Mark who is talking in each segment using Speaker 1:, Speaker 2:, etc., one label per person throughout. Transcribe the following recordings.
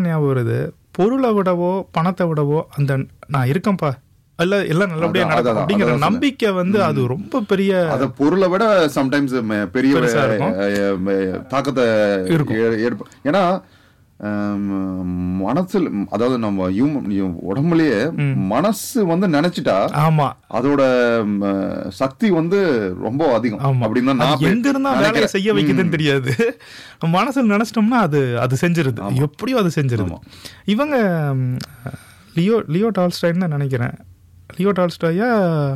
Speaker 1: ஞாபகம் வருது பொருளை விடவோ பணத்தை விடவோ அந்த நான் இருக்கேன்ப்பா இல்ல எல்லாம் நல்லபடியா
Speaker 2: அதான்,
Speaker 1: நடக்கும்
Speaker 2: அதான்,
Speaker 1: அப்படிங்கிற
Speaker 2: அதான்
Speaker 1: நம்பிக்கை வந்து அது ரொம்ப பெரிய
Speaker 2: அத பொருளை விட சம்டைம்ஸ் பெரிய
Speaker 1: பெருசா இருக்கும்.
Speaker 2: அஹ், அஹ், தாக்கத்தை
Speaker 1: இருக்கும்.
Speaker 2: ஏ- ஏற்ப- ஏன்னா ஹம், மனசுல அதாவது நம்ம ஹியூமன் உடம்புலயே மனசு வந்து நினைச்சிட்டா
Speaker 1: ஆமா
Speaker 2: அதோட ம், சக்தி வந்து ரொம்ப அதிகம்
Speaker 1: ஆமா
Speaker 2: அப்படின்னு தான் நான்
Speaker 1: அது எங்க இருந்தா வேலையை
Speaker 2: நினைக்கிறேன்.
Speaker 1: செய்ய வைக்குதுன்னு தெரியாது நம்ம மனசுல நினைச்சிட்டோம்னா அது அது செஞ்சிருது எப்படியோ அது செஞ்சிருது
Speaker 2: ஆமா.
Speaker 1: இவங்க ம், லியோ லியோ டால்ஸ்டாய்ன்னு தான் நினைக்கிறேன் லியோ டால்ஸ்டாயா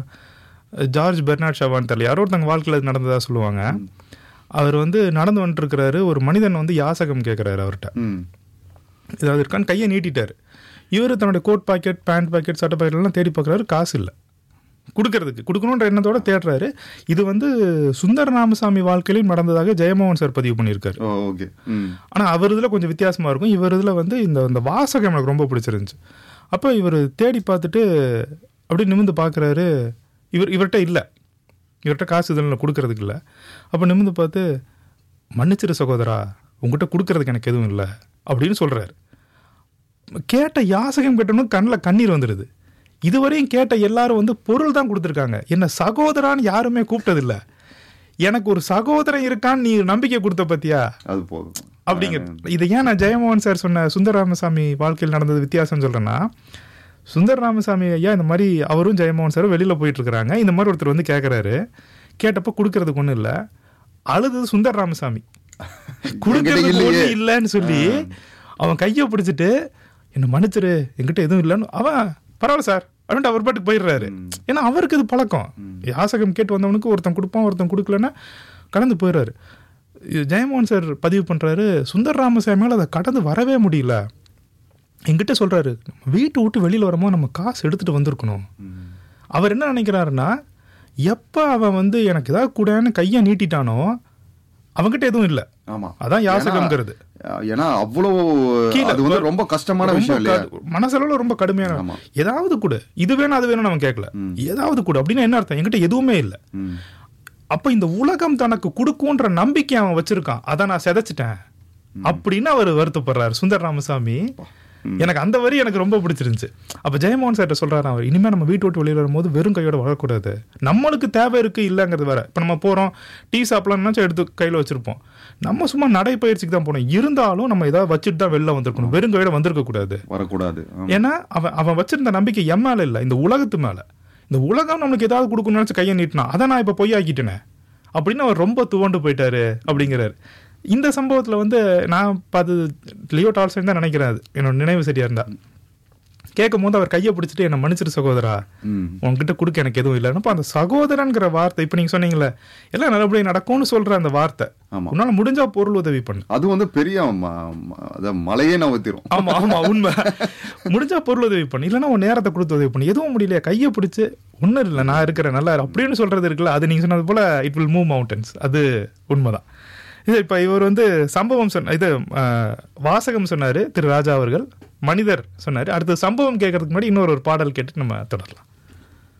Speaker 1: ஜார்ஜ் பெர்னாட் ஷவான் தெரியல யாரோ ஒருத்தங்க வாழ்க்கையில் இது நடந்ததா சொல்லுவாங்க அவர் வந்து நடந்து வந்துட்டு இருக்கிறாரு ஒரு மனிதன் வந்து யாசகம் கேட்குறாரு அவர்கிட்ட
Speaker 2: ம்.
Speaker 1: ஏதாவது இருக்கான்னு கையை நீட்டிட்டாரு இவர் தன்னுடைய கோட் பாக்கெட் பேண்ட் பாக்கெட் சட்டை பாக்கெட் எல்லாம் தேடி பார்க்குறாரு காசு இல்லை கொடுக்கறதுக்கு கொடுக்கணுன்ற எண்ணத்தோட தேடுறாரு இது வந்து சுந்தர ராமசாமி வாழ்க்கையிலும் நடந்ததாக ஜெயமோகன் சார் பதிவு பண்ணியிருக்காரு
Speaker 2: ஓ, ஓகே ம்.
Speaker 1: ஆனால் அவர் இதில் கொஞ்சம் வித்தியாசமாக இருக்கும் இவர் இதில் வந்து இந்த இந்த வாசகம் எனக்கு ரொம்ப பிடிச்சிருந்துச்சு அப்போ இவர் தேடி பார்த்துட்டு அப்படியே நிமிந்து பார்க்குறாரு இவர் இவர்கிட்ட இல்லை இவர்கிட்ட காசு இதில் கொடுக்கறதுக்கு இல்லை அப்போ நிமிந்து பார்த்து மன்னிச்சிரு சகோதரா உங்ககிட்ட கொடுக்கறதுக்கு எனக்கு எதுவும் இல்லை அப்படின்னு சொல்கிறாரு கேட்ட யாசகம் கேட்டவனுக்கு கண்ணில் கண்ணீர் வந்துடுது இதுவரையும் கேட்ட எல்லாரும் வந்து பொருள் தான் கொடுத்துருக்காங்க என்ன சகோதரான்னு யாருமே கூப்பிட்டதில்ல எனக்கு ஒரு சகோதரன் இருக்கான்னு நீ நம்பிக்கை கொடுத்த பத்தியா
Speaker 2: அது போதும்
Speaker 1: அப்படிங்கிறது இதை ஏன் நான் ஜெயமோகன் சார் சொன்ன சுந்தர ராமசாமி வாழ்க்கையில் நடந்தது வித்தியாசம் சொல்றேன்னா சுந்தர ராமசாமி ஐயா இந்த மாதிரி அவரும் ஜெயமோகன் சாரும் வெளியில போயிட்டு இருக்கிறாங்க இந்த மாதிரி ஒருத்தர் வந்து கேட்கறாரு கேட்டப்ப கொடுக்கறதுக்கு ஒன்றும் இல்லை அழுது சுந்தர ராமசாமி கொடுக்கறதுக்கு
Speaker 2: இல்லையே.
Speaker 1: ஒன்றும் இல்லைன்னு சொல்லி அவன் கையை பிடிச்சிட்டு என்ன மன்னிச்சிரு என்கிட்ட எதுவும் இல்லைன்னு அவன் பரவாயில்ல சார் அப்படின்ட்டு அவர் பாட்டுக்கு போயிடுறாரு ஏன்னா அவருக்கு இது பழக்கம் யாசகம் கேட்டு வந்தவனுக்கு ஒருத்தன் கொடுப்பான் ஒருத்தன் கொடுக்கலன்னா கடந்து போயிடுறாரு இது ஜெயமோகன் சார் பதிவு பண்றாரு சுந்தர ராமசாமியால் அதை கடந்து வரவே முடியல என்கிட்ட சொல்றாரு வீட்டை விட்டு வெளியில வரும்போது நம்ம காசு எடுத்துட்டு வந்திருக்கணும் அவர் என்ன நினைக்கிறாருன்னா எப்ப அவன் வந்து எனக்கு ஏதாவது கூடன்னு கையை நீட்டிட்டானோ அவன்கிட்ட எதுவும் இல்லை
Speaker 2: ஆமா
Speaker 1: அதான் யாசகம்ங்கிறது
Speaker 2: ஏன்னா- ஏன்னா அவ்வளவு
Speaker 1: கீழே
Speaker 2: அது வந்து ரொம்ப கஷ்டமான
Speaker 1: ரொம்ப
Speaker 2: விஷயம் இல்லையா
Speaker 1: கடு- மனசளவுல ரொம்ப கடுமையான
Speaker 2: ஆமா.
Speaker 1: ஏதாவது கூட இது வேணும் அது வேணும் அவன் கேட்கல ஏதாவது கூட அப்படின்னு என்ன அர்த்தம் என்கிட்ட எதுவுமே இல்லை
Speaker 2: ம்.
Speaker 1: அப்ப இந்த உலகம் தனக்கு கொடுக்குன்ற நம்பிக்கை அவன் வச்சிருக்கான் அதை நான் செதைச்சிட்டேன் அப்படின்னு அவர் வருத்தப்படுறாரு சுந்தர ராமசாமி எனக்கு அந்த வரி எனக்கு ரொம்ப பிடிச்சிருந்துச்சு அப்ப ஜெயமோகன் சார்ட்ட சொல்றாரு அவர் இனிமே நம்ம வீட்டு விட்டு வெளியில வரும்போது வெறும் கையோட வரக்கூடாது நம்மளுக்கு தேவை இருக்கு இல்லைங்கிறது வேற இப்ப நம்ம போறோம் டீ சாப்பிடலாம்னாச்சும் எடுத்து கையில வச்சிருப்போம் நம்ம சும்மா நடைப்பயிற்சிக்கு தான் போனோம் இருந்தாலும் நம்ம ஏதாவது வச்சுட்டு தான் வெளில வந்திருக்கணும் வெறும் கையோட வந்திருக்க கூடாது
Speaker 2: வரக்கூடாது ஆமா.
Speaker 1: ஏன்னா அவன் அவன் வச்சிருந்த நம்பிக்கை என் மேல இல்ல இந்த உலகத்து மேல இந்த உலகம் நம்மளுக்கு ஏதாவது கொடுக்கணும்னு நினைச்சு கையை நீட்டினா அதை நான் இப்ப பொய்யாக்கிட்டேனே அப்படின்னு அவர் ரொம்ப துவண்டு போயிட்டாரு அப்படிங்கிறாரு இந்த சம்பவத்துல வந்து நான் பார்த்தது லியோ டால்சன் தான் நினைக்கிறேன் அது என்னோட நினைவு சரியா இருந்தா கேட்கும் போது அவர் கையை பிடிச்சிட்டு என்ன மன்னிச்சிரு சகோதரா
Speaker 2: ம்.
Speaker 1: உன்கிட்ட கொடுக்க எனக்கு எதுவும் இல்லைன்னு அப்ப அந்த சகோதரன்கிற வார்த்தை இப்ப நீங்க சொன்னீங்களே எல்லாம் நல்லபடியா நடக்கும்னு சொல்ற அந்த வார்த்தை
Speaker 2: ஆமா.
Speaker 1: உன்னால முடிஞ்சா பொருள் உதவி பண்ணு
Speaker 2: அது வந்து பெரிய ம- ம- அத மலையே நவத்திரும்
Speaker 1: ஆமா ஆமா உண்மை முடிஞ்சா பொருள் உதவி பண்ணு இல்லைன்னா உன் நேரத்தை கொடுத்து உதவி பண்ணு எதுவும் முடியலையா கையை பிடிச்சு ஒன்றும் இல்லை நான் இருக்கிறேன் நல்லா இரு. அப்படின்னு சொல்றது இருக்குல்ல அது நீங்க சொன்னது போல இட் வில் மூவ் மவுண்டன்ஸ் அது உண்மைதான் இது இப்ப இவர் வந்து சம்பவம் சொன்ன இது அஹ், வாசகம் சொன்னாரு திரு ராஜா அவர்கள் மனிதர் சொன்னாரு அடுத்து சம்பவம் கேட்கறதுக்கு முன்னாடி இன்னொரு ஒரு பாடல் கேட்டு நம்ம தொடரலாம்